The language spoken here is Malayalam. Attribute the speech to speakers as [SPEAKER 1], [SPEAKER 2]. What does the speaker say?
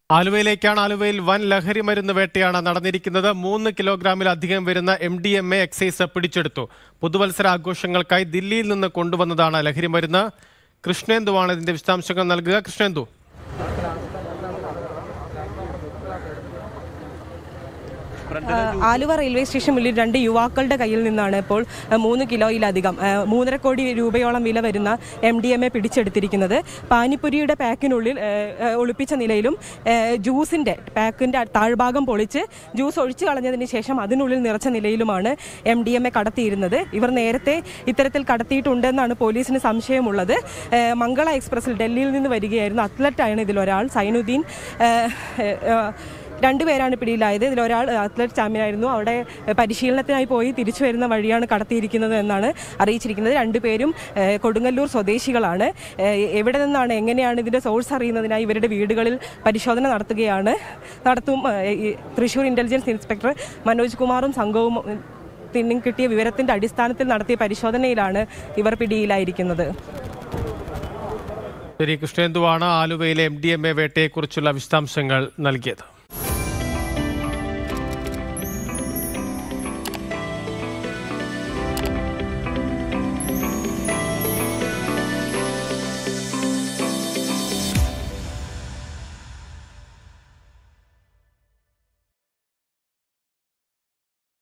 [SPEAKER 1] ആലുവയിലേക്കാണ് ആലുവയിൽ വൻ ലഹരി മരുന്ന് വേട്ടയാണ് നടന്നിരിക്കുന്നത് മൂന്ന് കിലോഗ്രാമിലധികം വരുന്ന M D M A excise പിടിച്ചെടുത്തു പുതുവത്സര ആഘോഷങ്ങൾക്കായി ദില്ലിയിൽ നിന്ന് കൊണ്ടുവന്നതാണ് ലഹരി മരുന്ന് കൃഷ്ണേന്ദുവാണ് ഇതിന്റെ വിശദാംശങ്ങൾ നൽകുക കൃഷ്ണേന്ദു
[SPEAKER 2] ആഹ് ആലുവ റെയിൽവേ സ്റ്റേഷൻ മുന്നിൽ രണ്ട് യുവാക്കളുടെ കയ്യിൽ നിന്നാണ് ഇപ്പോൾ ആഹ് മൂന്ന് കിലോയിലധികം ആഹ് മൂന്നര കോടി രൂപയോളം വില വരുന്ന എം ഡി എം എ പിടിച്ചെടുത്തിരിക്കുന്നത് പാനിപ്പുരിയുടെ പാക്കിനുള്ളിൽ ആഹ് ആഹ് ഒളിപ്പിച്ച നിലയിലും ആഹ് ജ്യൂസിന്റെ പാക്കിന്റെ താഴ്ഭാഗം പൊളിച്ച് ജ്യൂസ് ഒഴിച്ചു കളഞ്ഞതിന് ശേഷം അതിനുള്ളിൽ നിറച്ച നിലയിലുമാണ് എം ഡി എം എ കടത്തിയിരുന്നത് ഇവർ നേരത്തെ ഇത്തരത്തിൽ കടത്തിയിട്ടുണ്ടെന്നാണ് പോലീസിന് സംശയമുള്ളത് ആഹ് മംഗള എക്സ്പ്രസിൽ ഡൽഹിയിൽ നിന്ന് വരികയായിരുന്നു അത്ലറ്റാണ് ഇതിലൊരാൾ സൈനുദ്ദീൻ ആഹ് ആഹ് രണ്ടുപേരാണ് പിടിയിലായത് ഇതിലൊരാൾ അത്ലറ്റ് ചാമ്പ്യനായിരുന്നു അവിടെ പരിശീലനത്തിനായി പോയി തിരിച്ചു വരുന്ന വഴിയാണ് കടത്തിയിരിക്കുന്നത് എന്നാണ് അറിയിച്ചിരിക്കുന്നത് രണ്ടുപേരും ഏഹ്, കൊടുങ്ങല്ലൂർ സ്വദേശികളാണ് ഏഹ്, എവിടെ നിന്നാണ് എങ്ങനെയാണ് ഇതിന്റെ സോഴ്സ് അറിയുന്നതിനായി ഇവരുടെ വീടുകളിൽ പരിശോധന നടത്തുകയാണ് നടത്തും ഏഹ്, ഈ തൃശൂർ ഇന്റലിജൻസ് ഇൻസ്പെക്ടർ മനോജ് കുമാറും സംഘവും ഉം, തിന്നും കിട്ടിയ വിവരത്തിന്റെ അടിസ്ഥാനത്തിൽ നടത്തിയ പരിശോധനയിലാണ് ഇവർ പിടിയിലായിരിക്കുന്നത്
[SPEAKER 1] ശരി കൃഷ്ണേന്ദുവാണ് ആലുവയിലെ എം ഡി എം എ വേട്ടയെക്കുറിച്ചുള്ള വിശദാംശങ്ങൾ നൽകിയത്